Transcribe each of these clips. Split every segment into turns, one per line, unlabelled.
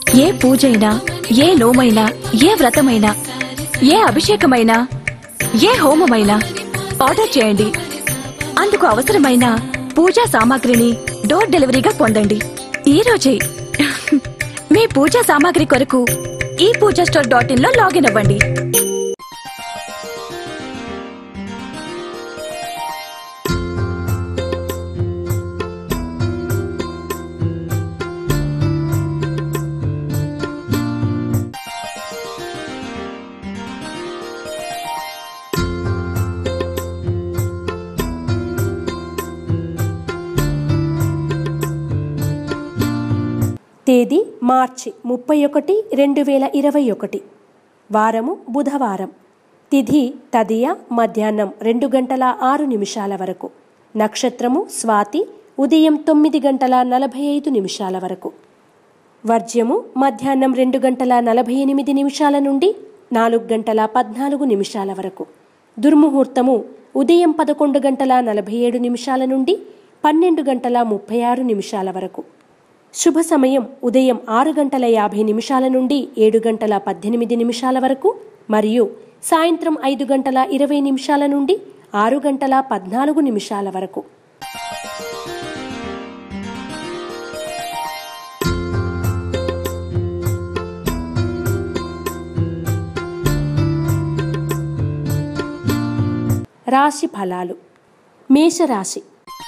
ఏ పూజైనా ఏ నోమైనా ఏ వ్రతమైనా ఏ అభిషేకమైనా ఏ హోమమైనా ఆర్డర్ చేయండి అందుకు అవసరమైన పూజా సామాగ్రిని డోర్ డెలివరీగా పొందండి ఈ రోజే మీ పూజా సామాగ్రి కొరకు ఈ పూజా స్టోర్ డాట్ ఇన్ లో లాగిన్ అవ్వండి
తేదీ మార్చి ముప్పై ఒకటి రెండు వేల ఇరవై ఒకటి వారము బుధవారం తిథి తదియ మధ్యాహ్నం రెండు గంటల ఆరు నిమిషాల వరకు నక్షత్రము స్వాతి ఉదయం తొమ్మిది గంటల నలభై ఐదు నిమిషాల వరకు వర్జ్యము మధ్యాహ్నం రెండు గంటల నలభై ఎనిమిది నిమిషాల నుండి నాలుగు గంటల పద్నాలుగు నిమిషాల వరకు దుర్ముహూర్తము ఉదయం పదకొండు గంటల నలభై ఏడు నిమిషాల నుండి పన్నెండు గంటల ముప్పై ఆరు నిమిషాల వరకు శుభ సమయం ఉదయం ఆరు గంటల యాభై నిమిషాల నుండి ఏడు గంటల పద్దెనిమిది నిమిషాల వరకు మరియు సాయంత్రం ఐదు గంటల ఇరవై నిమిషాల నుండి ఆరు గంటల పద్నాలుగు నిమిషాల వరకు రాశి ఫలాలు మేషరాశి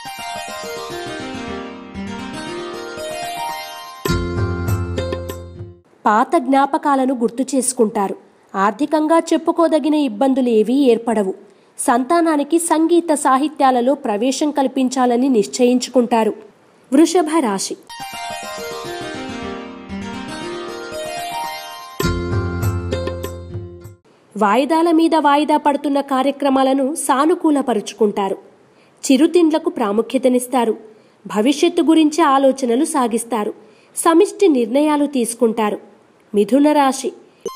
పాత జ్ఞాపకాలను గుర్తు చేసుకుంటారు ఆర్థికంగా చెప్పుకోదగిన ఇబ్బందులు ఏవీ ఏర్పడవు సంతానానికి సంగీత సాహిత్యాలలో ప్రవేశం కల్పించాలని నిశ్చయించుకుంటారు వృషభ రాశి వాయిదాల మీద వాయిదా పడుతున్న కార్యక్రమాలను సానుకూలపరుచుకుంటారు చిరుతిండ్లకు ప్రాముఖ్యతనిస్తారు భవిష్యత్తు గురించి ఆలోచనలు సాగిస్తారు సమిష్టి నిర్ణయాలు తీసుకుంటారు మిథున రాశి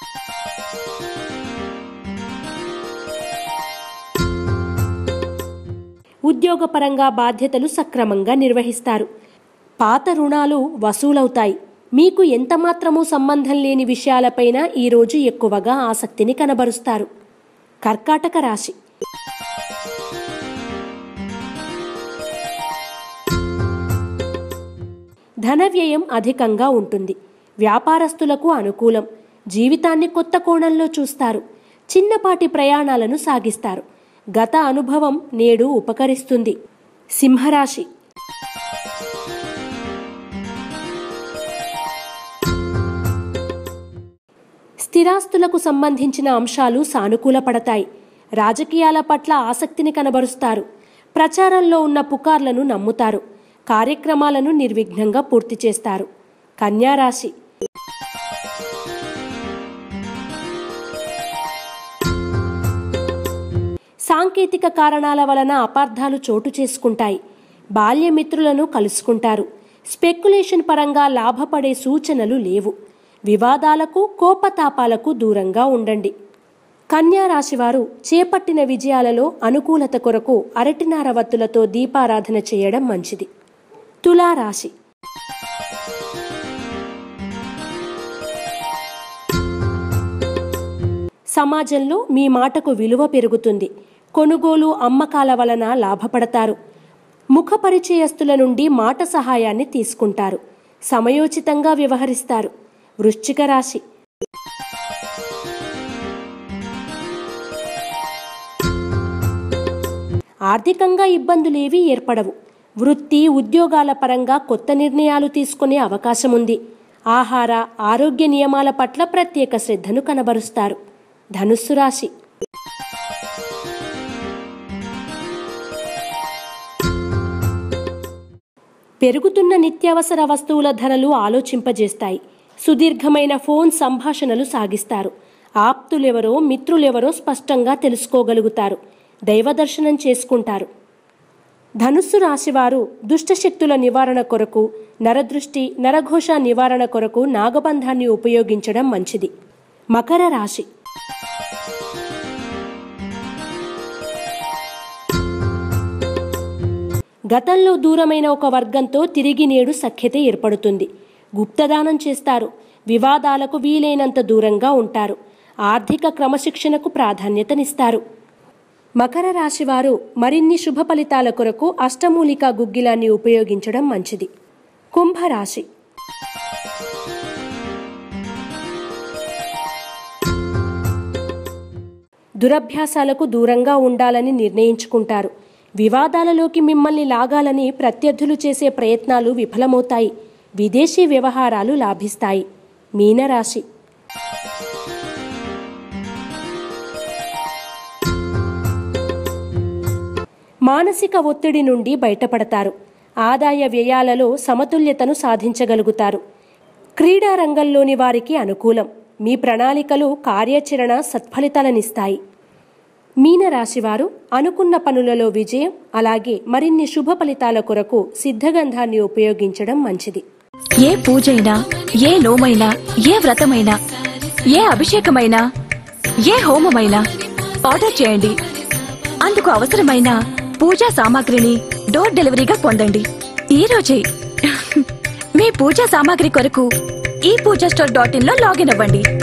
ఉద్యోగపరంగా బాధ్యతలు సక్రమంగా నిర్వహిస్తారు పాత రుణాలు వసూలవుతాయి మీకు ఎంతమాత్రమూ సంబంధం లేని విషయాలపైన ఈరోజు ఎక్కువగా ఆసక్తిని కనబరుస్తారు కర్కాటక రాశి ధన వ్యయం అధికంగా ఉంటుంది వ్యాపారస్తులకు అనుకూలం జీవితాన్ని కొత్త కోణంలో చూస్తారు చిన్నపాటి ప్రయాణాలను సాగిస్తారు గత అనుభవం నేడు ఉపకరిస్తుంది సింహరాశి స్థిరాస్తులకు సంబంధించిన అంశాలు సానుకూలపడతాయి రాజకీయాల పట్ల ఆసక్తిని కనబరుస్తారు ప్రచారంలో ఉన్న పుకార్లను నమ్ముతారు కార్యక్రమాలను నిర్విఘ్నంగా పూర్తి చేస్తారు కన్యారాశి సాంకేతిక కారణాల వలన అపార్థాలు చోటు చేసుకుంటాయి బాల్యమిత్రులను కలుసుకుంటారు స్పెక్యులేషన్ పరంగా లాభపడే సూచనలు లేవు వివాదాలకు కోపతాపాలకు దూరంగా ఉండండి కన్యా రాశివారు చేపట్టిన విజయాలలో అనుకూలత కొరకు అరటినార వత్తులతో దీపారాధన చేయడం మంచిది తులారాశి సమాజంలో మీ మాటకు విలువ పెరుగుతుంది కొనుగోలు అమ్మకాల వలన లాభపడతారు ముఖ పరిచయస్తుల నుండి మాట సహాయాన్ని తీసుకుంటారు సమయోచితంగా వ్యవహరిస్తారు వృశ్చిక రాశి ఆర్థికంగా ఇబ్బందులేవీ ఏర్పడవు వృత్తి ఉద్యోగాల పరంగా కొత్త నిర్ణయాలు తీసుకునే అవకాశం ఉంది ఆహార ఆరోగ్య నియమాల పట్ల ప్రత్యేక శ్రద్ధను కనబరుస్తారు ధనుస్సు రాశి పెరుగుతున్న నిత్యావసర వస్తువుల ధరలు ఆలోచింపజేస్తాయి సుదీర్ఘమైన ఫోన్ సంభాషణలు సాగిస్తారు ఆప్తులెవరో మిత్రులెవరో స్పష్టంగా తెలుసుకోగలుగుతారు దైవదర్శనం చేసుకుంటారు ధనుస్సు రాశివారు దుష్టశక్తుల నివారణ కొరకు నరదృష్టి నరఘోష నివారణ కొరకు నాగబంధాన్ని ఉపయోగించడం మంచిది మకర రాశి గతంలో దూరమైన ఒక వర్గంతో తిరిగి నేడు సఖ్యత ఏర్పడుతుంది గుప్తదానం చేస్తారు వివాదాలకు వీలైనంత దూరంగా ఉంటారు ఆర్థిక క్రమశిక్షణకు ప్రాధాన్యతనిస్తారు మకర రాశి వారు మరిన్ని శుభ ఫలితాల కొరకు అష్టమూలికా గుగ్గిలాన్ని ఉపయోగించడం మంచిది కుంభరాశి దురభ్యాసాలకు దూరంగా ఉండాలని నిర్ణయించుకుంటారు వివాదాలలోకి మిమ్మల్ని లాగాలని ప్రత్యర్థులు చేసే ప్రయత్నాలు విఫలమవుతాయి విదేశీ వ్యవహారాలు లాభిస్తాయి మీనరాశి మానసిక ఒత్తిడి నుండి బయటపడతారు ఆదాయ వ్యయాలలో సమతుల్యతను సాధించగలుగుతారు క్రీడా రంగంలోని వారికి అనుకూలం మీ ప్రణాళికలు కార్యాచరణ సత్ఫలితాలనిస్తాయి మీనరాశివారు అనుకున్న పనులలో విజయం అలాగే మరిన్ని శుభ ఫలితాల కొరకు సిద్ధగంధాన్ని ఉపయోగించడం మంచిది
ఏ పూజైనా ఏ నోమైనా ఏ వ్రతమైనా ఏ అభిషేకమైనా ఏ హోమమైనా ఆర్డర్ చేయండి అందుకు అవసరమైన పూజా సామాగ్రిని డోర్ డెలివరీగా పొందండి ఈ రోజే మీ పూజా సామాగ్రి కొరకు ఈ పూజా స్టోర్ డాట్ ఇన్ లో లాగిన్ అవ్వండి